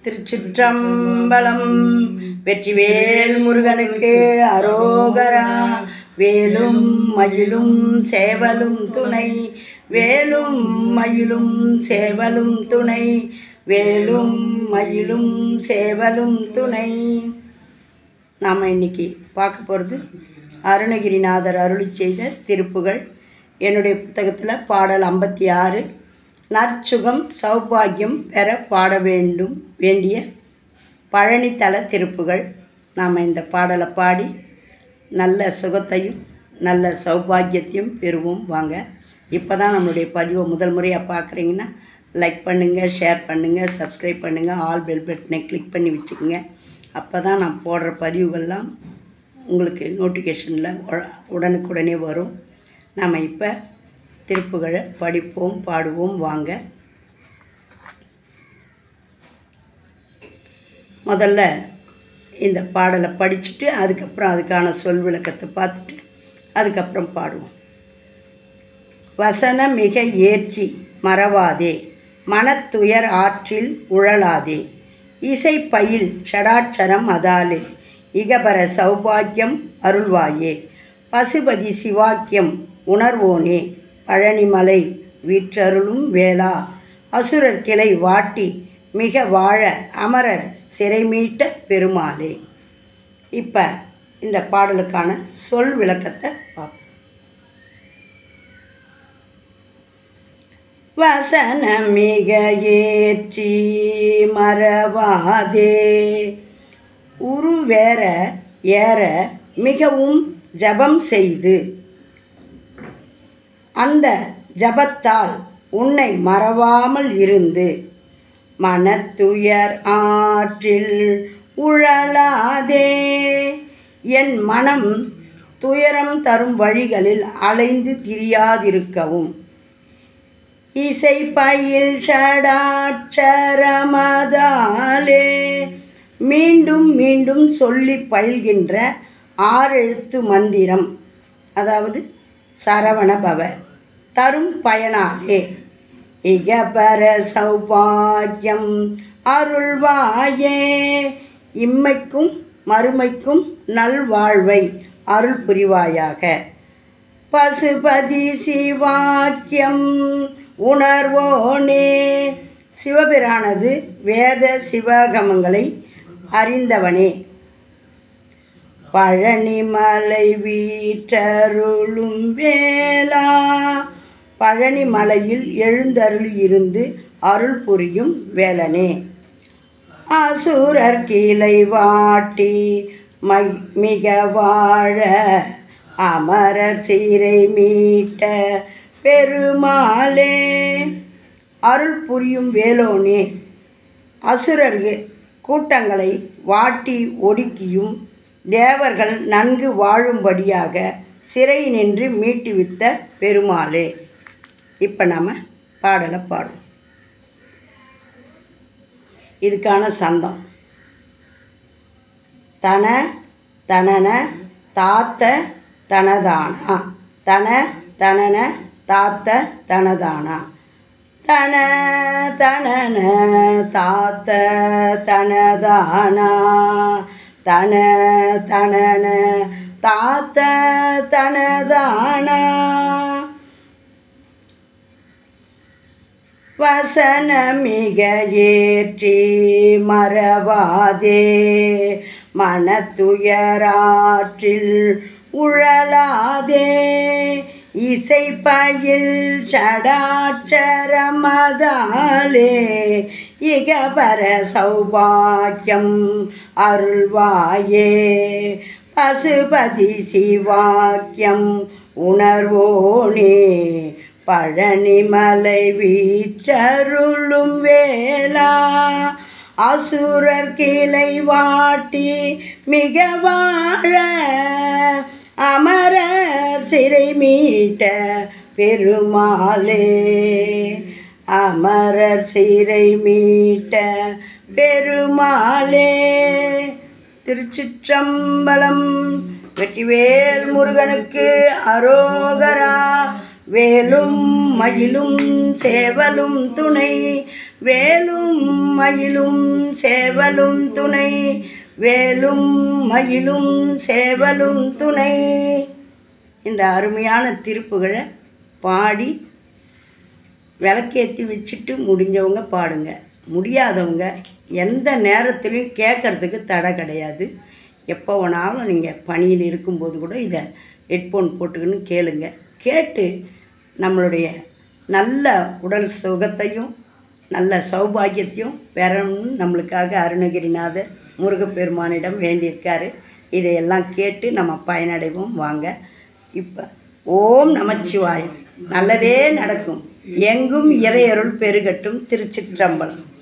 திருச்சிற்றம்பலம் வெற்றிவேல் முருகனுக்கு அரோகரா வேலும் மயிலும் சேவலும் துணை வேலும் மயிலும் சேவலும் துணை வேலும் மயிலும் சேவலும் துணை நாம் இன்னைக்கு பார்க்க போகிறது அருணகிரிநாதர் அருளி செய்த திருப்புகள் என்னுடைய புத்தகத்தில் பாடல் ஐம்பத்தி ஆறு நற்சுகம் சௌபாகியம் பெற பாட வேண்டும் வேண்டிய பழனித்தல திருப்புகள் நாம் இந்த பாடலை பாடி நல்ல சுகத்தையும் நல்ல சௌபாகியத்தையும் பெறுவோம் வாங்க இப்போ தான் நம்மளுடைய பதிவை முதல் முறையாக பார்க்குறீங்கன்னா லைக் பண்ணுங்கள் ஷேர் பண்ணுங்கள் சப்ஸ்கிரைப் பண்ணுங்கள் ஆல் பெல் பட்டனை கிளிக் பண்ணி வச்சுக்கோங்க அப்போ தான் நான் போடுற பதிவுகள்லாம் உங்களுக்கு நோட்டிஃபிகேஷனில் உடனுக்குடனே வரும் நாம் இப்போ திருப்புகழை படிப்போம் பாடுவோம் வாங்க முதல்ல இந்த பாடலை படிச்சுட்டு அதுக்கப்புறம் அதுக்கான சொல் விளக்கத்தை பார்த்துட்டு அதுக்கப்புறம் பாடுவோம் வசன மிக ஏற்றி மறவாதே மனத்துயர் ஆற்றில் உழலாதே இசை பயில் ஷடாட்சரம் அதாலே இகபர சௌபாக்கியம் அருள்வாயே பசுபதி சிவாக்கியம் உணர்வோனே பழனிமலை வீற்றருளும் வேளா அசுரர் கிளை வாட்டி மிக வாழ அமரர் சிறை மீட்ட பெருமாளே இப்போ இந்த பாடலுக்கான சொல் விளக்கத்தை பார்ப்போம் வசன மிக ஏற்றி மறவாதே உரு வேற ஏற மிகவும் ஜபம் செய்து அந்த ஜபத்தால் உன்னை மறவாமல் இருந்து மனத்துயர் ஆற்றில் உழலாதே என் மனம் துயரம் தரும் வழிகளில் அலைந்து திரியாதிருக்கவும் இசை பயில் ஷடாட்சரமதாலே மீண்டும் மீண்டும் சொல்லி பயில்கின்ற ஆறெழுத்து மந்திரம் அதாவது சரவண பவ தரும் பயனாலே இகபர சௌபாகியம் அருள்வாயே இம்மைக்கும் மறுமைக்கும் நல்வாழ்வை அருள் புரிவாயாக பசுபதி சிவாக்கியம் உணர்வோனே சிவபிரானது வேத சிவகமங்களை அறிந்தவனே பழனிமலை வீற்றருளும் வேளா பழனிமலையில் எழுந்தருளி இருந்து அருள் புரியும் வேலனே அசுரர் கீழை வாட்டி மை- மிக வாழ அமரர் சீரை மீட்ட பெருமாளே அருள் புரியும் வேலோனே அசுரர் கூட்டங்களை வாட்டி ஒடுக்கியும் தேவர்கள் நன்கு வாழும்படியாக சிறை நின்று மீட்டுவித்த பெருமாளே இப்போ நம்ம பாடலை பாடுவோம் இதுக்கான சந்தம் தன தனன தாத்த தனதானா தன தனன தாத்த தனதானா தன தனன தாத்த தனதானா தன தனன தாத்த தனதானா வசன மிக ஏற்றி மறவாதே மனத்துயராற்றில் உழலாதே இசை பயில் ஷடாட்சரமதாலே இகபர சௌபாக்கியம் அருள்வாயே பசுபதி சிவாக்கியம் உணர்வோனே பழனிமலை வீற்றருளும் வேளா அசுரர் கிளை வாட்டி மிக வாழ அமரர் சிறை மீட்ட பெருமாளே அமரர் சிறை மீட்ட பெருமாளே திருச்சிற்றம்பலம் வெற்றிவேல் முருகனுக்கு அரோகரா வேலும் மயிலும் சேவலும் துணை வேலும் மயிலும் சேவலும் துணை வேலும் மயிலும் சேவலும் துணை இந்த அருமையான திருப்புகளை பாடி விளக்கேற்றி வச்சுட்டு முடிஞ்சவங்க பாடுங்க முடியாதவங்க எந்த நேரத்துலையும் கேட்குறதுக்கு தடை கிடையாது எப்போ வேணாலும் நீங்கள் பணியில் இருக்கும்போது கூட இதை ஹெட்ஃபோன் போட்டுக்கின்னு கேளுங்க கேட்டு நம்மளுடைய நல்ல உடல் சுகத்தையும் நல்ல சௌபாகியத்தையும் பெறணும்னு நம்மளுக்காக அருணகிரிநாதர் முருகப்பெருமானிடம் வேண்டியிருக்காரு இதையெல்லாம் கேட்டு நம்ம பயனடைவோம் வாங்க இப்போ ஓம் நமச்சிவாயம் நல்லதே நடக்கும் எங்கும் இறையருள் பெருகட்டும் திருச்சிற்றம்பலம்